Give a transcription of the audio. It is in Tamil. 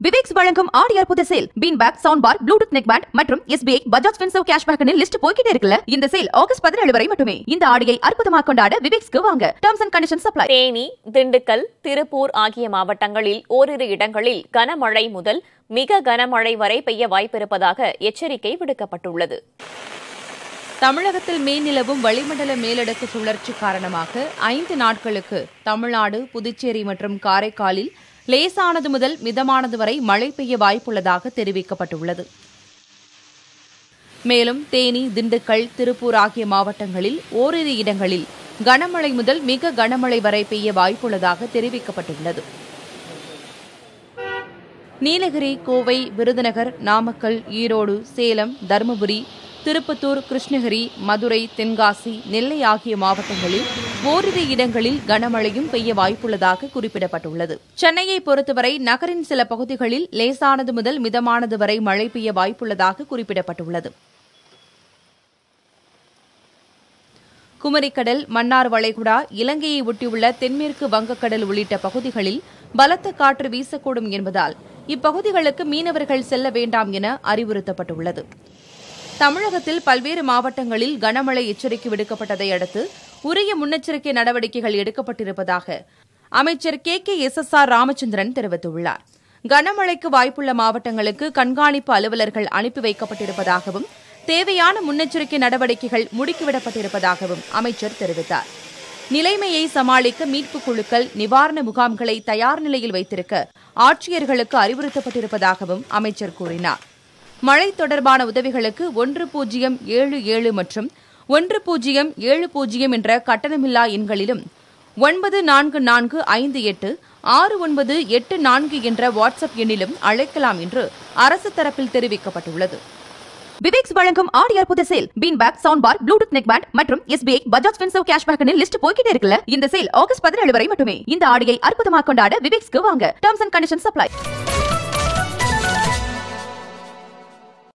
விவேக்ஸ் வழங்கும் ஆடி அற்புத sale bean bag sound bar Bluetooth neck band மற்றும் எஸ்பிஐ பஜாஜ் ஃபின்சர்வ் கேஷ் பேக்னு லிஸ்ட் போய்கிட்டே இருக்குல்ல இந்த சேல் ஆகஸ்ட் பதினேழு வரை மட்டுமே இந்த ஆடியை அற்புதமாக கொண்டாட விவேக்ஸ்க்கு வாங்க terms and condition supply Theni Dindigul Tiruppur ஆகிய மாவட்டங்களில் ஓரிரு இடங்களில் கனமழை முதல் மிக கனமழை வரை பெய்ய வாய்ப்பிருப்பதாக எச்சரிக்கை விடுக்கப்பட்டுள்ளது தமிழகத்தில் மேல்நிலவும் வளிமண்டல மேலடுக்கு சுழற்சி காரணமாக ஐந்து நாட்களுக்கு தமிழ்நாடு புதுச்சேரி மற்றும் காரைக்காலில் லேசானது முதல் மிதமானது வரை மழை பெய்ய வாய்ப்புள்ளதாக தெரிவிக்கப்பட்டுள்ளது மேலும் தேனி திண்டுக்கல் திருப்பூர் ஆகிய மாவட்டங்களில் ஓரிரு இடங்களில் கனமழை முதல் மிக கனமழை வரை பெய்ய வாய்ப்புள்ளதாக தெரிவிக்கப்பட்டுள்ளது நீலகிரி கோவை விருதுநகர் நாமக்கல் ஈரோடு சேலம் தருமபுரி திருப்பத்தூர் கிருஷ்ணகிரி மதுரை தென்காசி நெல்லை ஆகிய மாவட்டங்களில் ஓரிரு இடங்களில் கனமழையும் பெய்ய வாய்ப்புள்ளதாக குறிப்பிடப்பட்டுள்ளது சென்னையை பொறுத்தவரை நகரின் சில பகுதிகளில் லேசானது முதல் மிதமானது வரை மழை பெய்ய வாய்ப்புள்ளதாக குறிப்பிடப்பட்டுள்ளது குமரிக்கடல் மன்னார் வளைகுடா இலங்கையை ஒட்டியுள்ள தென்மேற்கு வங்கக்கடல் உள்ளிட்ட பகுதிகளில் பலத்த காற்று வீசக்கூடும் என்பதால் இப்பகுதிகளுக்கு மீனவர்கள் செல்ல வேண்டாம் என அறிவுறுத்தப்பட்டுள்ளது தமிழகத்தில் பல்வேறு மாவட்டங்களில் கனமழை எச்சரிக்கை விடுக்கப்பட்டதை அடுத்து உரிய முன்னெச்சரிக்கை நடவடிக்கைகள் எடுக்கப்பட்டிருப்பதாக அமைச்சர் K K S S R Ramachandran தெரிவித்துள்ளார் கனமழைக்கு வாய்ப்புள்ள மாவட்டங்களுக்கு கண்காணிப்பு அலுவலர்கள் அனுப்பி வைக்கப்பட்டிருப்பதாகவும் தேவையான முன்னெச்சரிக்கை நடவடிக்கைகள் முடுக்கிவிடப்பட்டிருப்பதாகவும் அமைச்சர் தெரிவித்தார் நிலைமையை சமாளிக்க மீட்புக் குழுக்கள் நிவாரண முகாம்களை தயார் நிலையில் வைத்திருக்க ஆட்சியர்களுக்கு அறிவுறுத்தப்பட்டிருப்பதாகவும் அமைச்சர் கூறினார் மழை தொடர்பான உதவிகளுக்கு ஒன்று பூஜ்ஜியம் ஏழு ஏழு மற்றும் ஒன்று பூஜ்ஜியம் ஏழு பூஜ்ஜியம் என்ற கட்டணமில்லா எண்களிலும் ஒன்பது நான்கு நான்கு ஐந்து எட்டு ஆறு ஒன்பது எட்டு நான்கு என்ற வாட்ஸ்அப் எண்ணிலும் அழைக்கலாம் என்று அரசு தரப்பில் தெரிவிக்கப்பட்டுள்ளது விவேக்ஸ் வழங்கும் ஆடி அற்புத sale bean bag sound bar Bluetooth neck band மற்றும் எஸ்பிஐ பஜாஜ் ஃபின்சர்வ் கேஷ் பேக்னு லிஸ்ட் போய்கிட்டே இருக்குல்ல இந்த சேல் ஆகஸ்ட் பதினேழு வரை மட்டுமே இந்த ஆடியை அற்புதமாக கொண்டாட விவேக்ஸ்க்கு வாங்க டர்ம்ஸ் அண்ட் கண்டிஷன் சப்ளை